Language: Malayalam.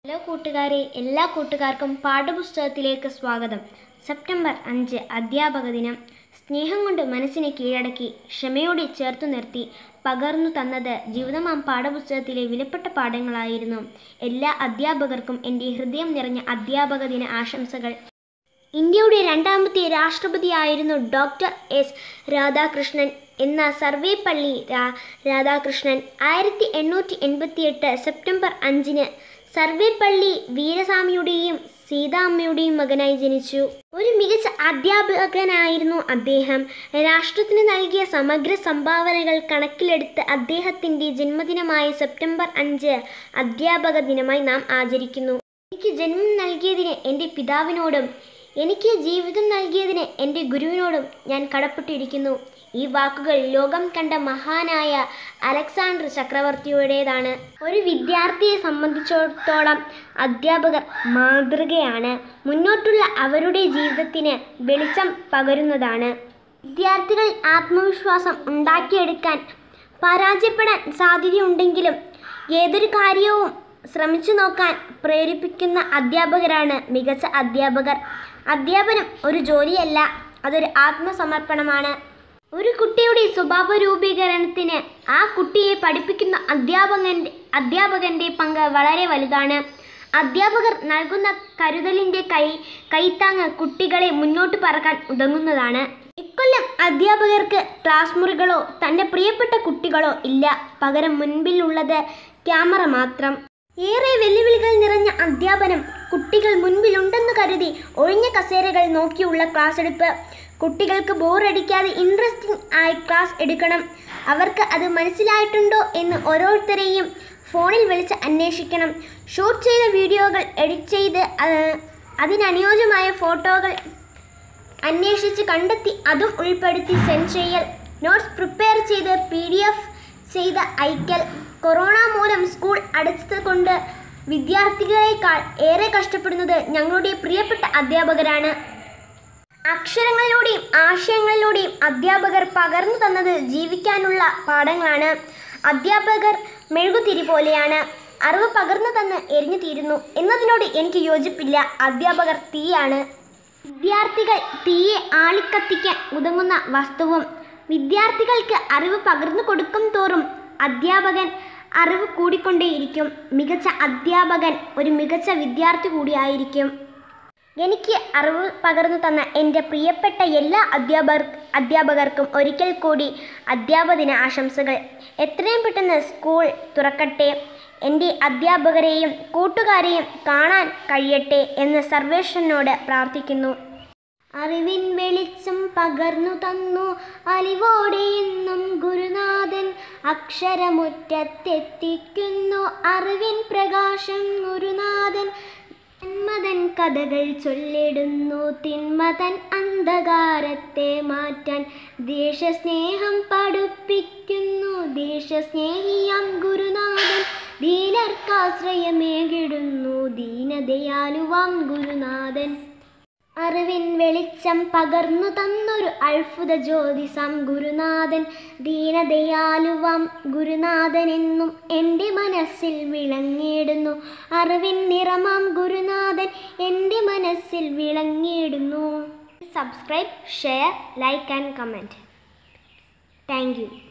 ഹലോ കൂട്ടുകാരെ എല്ലാ കൂട്ടുകാർക്കും പാഠപുസ്തകത്തിലേക്ക് സ്വാഗതം സെപ്റ്റംബർ അഞ്ച് അധ്യാപക ദിനം സ്നേഹം കൊണ്ട് മനസ്സിനെ കീഴടക്കി ക്ഷമയോടെ ചേർത്തു നിർത്തി പകർന്നു തന്നത് ജീവിതമാം പാഠപുസ്തകത്തിലെ വിലപ്പെട്ട പാഠങ്ങളായിരുന്നു എല്ലാ അധ്യാപകർക്കും എൻ്റെ ഹൃദയം നിറഞ്ഞ അധ്യാപക ദിന ആശംസകൾ ഇന്ത്യയുടെ രണ്ടാമത്തെ രാഷ്ട്രപതിയായിരുന്നു ഡോക്ടർ എസ് രാധാകൃഷ്ണൻ എന്ന സർവേപ്പള്ളി രാ രാധാകൃഷ്ണൻ ആയിരത്തി എണ്ണൂറ്റി എൺപത്തിയെട്ട് സെപ്റ്റംബർ അഞ്ചിന് സർവേപ്പള്ളി വീരസ്വാമിയുടെയും സീതാമ്മയുടെയും മകനായി ജനിച്ചു ഒരു മികച്ച അധ്യാപകനായിരുന്നു അദ്ദേഹം രാഷ്ട്രത്തിന് നൽകിയ സമഗ്ര സംഭാവനകൾ കണക്കിലെടുത്ത് അദ്ദേഹത്തിൻ്റെ ജന്മദിനമായ സെപ്റ്റംബർ അഞ്ച് അധ്യാപക ദിനമായി നാം ആചരിക്കുന്നു എനിക്ക് ജന്മം നൽകിയതിന് എൻ്റെ പിതാവിനോടും എനിക്ക് ജീവിതം നൽകിയതിന് എൻ്റെ ഗുരുവിനോടും ഞാൻ കടപ്പെട്ടിരിക്കുന്നു ഈ വാക്കുകൾ ലോകം കണ്ട മഹാനായ അലക്സാണ്ടർ ചക്രവർത്തിയുടേതാണ് ഒരു വിദ്യാർത്ഥിയെ സംബന്ധിച്ചിടത്തോളം അധ്യാപകർ മാതൃകയാണ് മുന്നോട്ടുള്ള അവരുടെ ജീവിതത്തിന് വെളിച്ചം പകരുന്നതാണ് വിദ്യാർത്ഥികൾ ആത്മവിശ്വാസം ഉണ്ടാക്കിയെടുക്കാൻ പരാജയപ്പെടാൻ സാധ്യതയുണ്ടെങ്കിലും ഏതൊരു കാര്യവും ശ്രമിച്ചു നോക്കാൻ പ്രേരിപ്പിക്കുന്ന അധ്യാപകരാണ് മികച്ച അധ്യാപകർ അധ്യാപനം ഒരു ജോലിയല്ല അതൊരു ആത്മസമർപ്പണമാണ് ഒരു കുട്ടിയുടെ സ്വഭാവ രൂപീകരണത്തിന് ആ കുട്ടിയെ പഠിപ്പിക്കുന്ന അധ്യാപകൻ്റെ അധ്യാപകൻ്റെ പങ്ക് വളരെ വലുതാണ് അധ്യാപകർ നൽകുന്ന കരുതലിൻ്റെ കൈ കൈത്താങ്ങ് കുട്ടികളെ മുന്നോട്ട് പറക്കാൻ ഉതകുന്നതാണ് ഇക്കൊല്ലം അധ്യാപകർക്ക് ക്ലാസ് മുറികളോ തൻ്റെ പ്രിയപ്പെട്ട കുട്ടികളോ ഇല്ല പകരം മുൻപിലുള്ളത് ക്യാമറ മാത്രം ഏറെ വെല്ലുവിളികൾ നിറഞ്ഞ അധ്യാപനം കുട്ടികൾ മുൻപിലുണ്ടെന്ന് കരുതി ഒഴിഞ്ഞ കസേരകൾ നോക്കിയുള്ള ക്ലാസ് എടുപ്പ് കുട്ടികൾക്ക് ബോറടിക്കാതെ ഇൻട്രസ്റ്റിംഗ് ആയി ക്ലാസ് എടുക്കണം അവർക്ക് അത് മനസ്സിലായിട്ടുണ്ടോ എന്ന് ഓരോരുത്തരെയും ഫോണിൽ വിളിച്ച് അന്വേഷിക്കണം ഷൂട്ട് ചെയ്ത വീഡിയോകൾ എഡിറ്റ് ചെയ്ത് ആ- അതിനനുയോജ്യമായ ഫോട്ടോകൾ അന്വേഷിച്ച് കണ്ടെത്തി അതും ഉൾപ്പെടുത്തി സെൻഡ് ചെയ്യൽ നോട്ട്സ് പ്രിപ്പയർ ചെയ്ത് പി ഡി എഫ് ചെയ്ത് അയക്കൽ കൊറോണ മൂലം സ്കൂൾ അടച്ചത് കൊണ്ട് വിദ്യാർത്ഥികളെക്കാൾ ഏറെ കഷ്ടപ്പെടുന്നത് ഞങ്ങളുടെ പ്രിയപ്പെട്ട അധ്യാപകരാണ് അക്ഷരങ്ങളിലൂടെയും ആശയങ്ങളിലൂടെയും അധ്യാപകർ പകർന്നു തന്നത് ജീവിക്കാനുള്ള പാഠങ്ങളാണ് അധ്യാപകർ മെഴുകുതിരി പോലെയാണ് അറിവ് പകർന്നു തന്ന് എരിഞ്ഞു തീരുന്നു എന്നതിനോട് എനിക്ക് യോജിപ്പില്ല അധ്യാപകർ തീയാണ് വിദ്യാർത്ഥികൾ തീയെ ആളിക്കത്തിക്കാൻ ഉതകുന്ന വസ്തുവും വിദ്യാർത്ഥികൾക്ക് അറിവ് പകർന്നു കൊടുക്കും തോറും അധ്യാപകൻ അറിവ് കൂടിക്കൊണ്ടേയിരിക്കും മികച്ച അധ്യാപകൻ ഒരു മികച്ച വിദ്യാർത്ഥി കൂടിയായിരിക്കും എനിക്ക് അറിവ് പകർന്നു തന്ന എൻ്റെ പ്രിയപ്പെട്ട എല്ലാ അധ്യാപകർ അധ്യാപകർക്കും ഒരിക്കൽ കൂടി അധ്യാപകദിന ആശംസകൾ എത്രയും പെട്ടെന്ന് സ്കൂൾ തുറക്കട്ടെ എൻ്റെ അധ്യാപകരെയും കൂട്ടുകാരെയും കാണാൻ കഴിയട്ടെ എന്ന് സർവേശ്വരനോട് പ്രാർത്ഥിക്കുന്നു അറിവിൻ വെളിച്ചം പകർന്നു തന്നു അലിവോടെ എന്നും ഗുരുനാഥൻ അക്ഷരമുറ്റത്തെത്തിക്കുന്നു അറിവിൻ പ്രകാശം ഗുരുനാഥൻ നന്മതൻ കഥകൾ ചൊല്ലിടുന്നു തിന്മതൻ അന്ധകാരത്തെ മാറ്റാൻ ദേശസ്നേഹം പഠിപ്പിക്കുന്നു ദേശസ്നേഹിയാം ഗുരുനാഥൻ ദീനർക്കാശ്രയമേകിടുന്നു ദീനദയാലുവാം ഗുരുനാഥൻ അറിവിൻ വെളിച്ചം പകർന്നു തന്നൊരു അത്ഭുത ജ്യോതിസം ഗുരുനാഥൻ ദീനദയാലുവാം ഗുരുനാഥനെന്നും എൻ്റെ മനസ്സിൽ വിളങ്ങിയിടുന്നു അറിവിൻ നിറമാം ഗുരുനാഥൻ എൻ്റെ മനസ്സിൽ വിളങ്ങിയിടുന്നു subscribe share like and comment thank U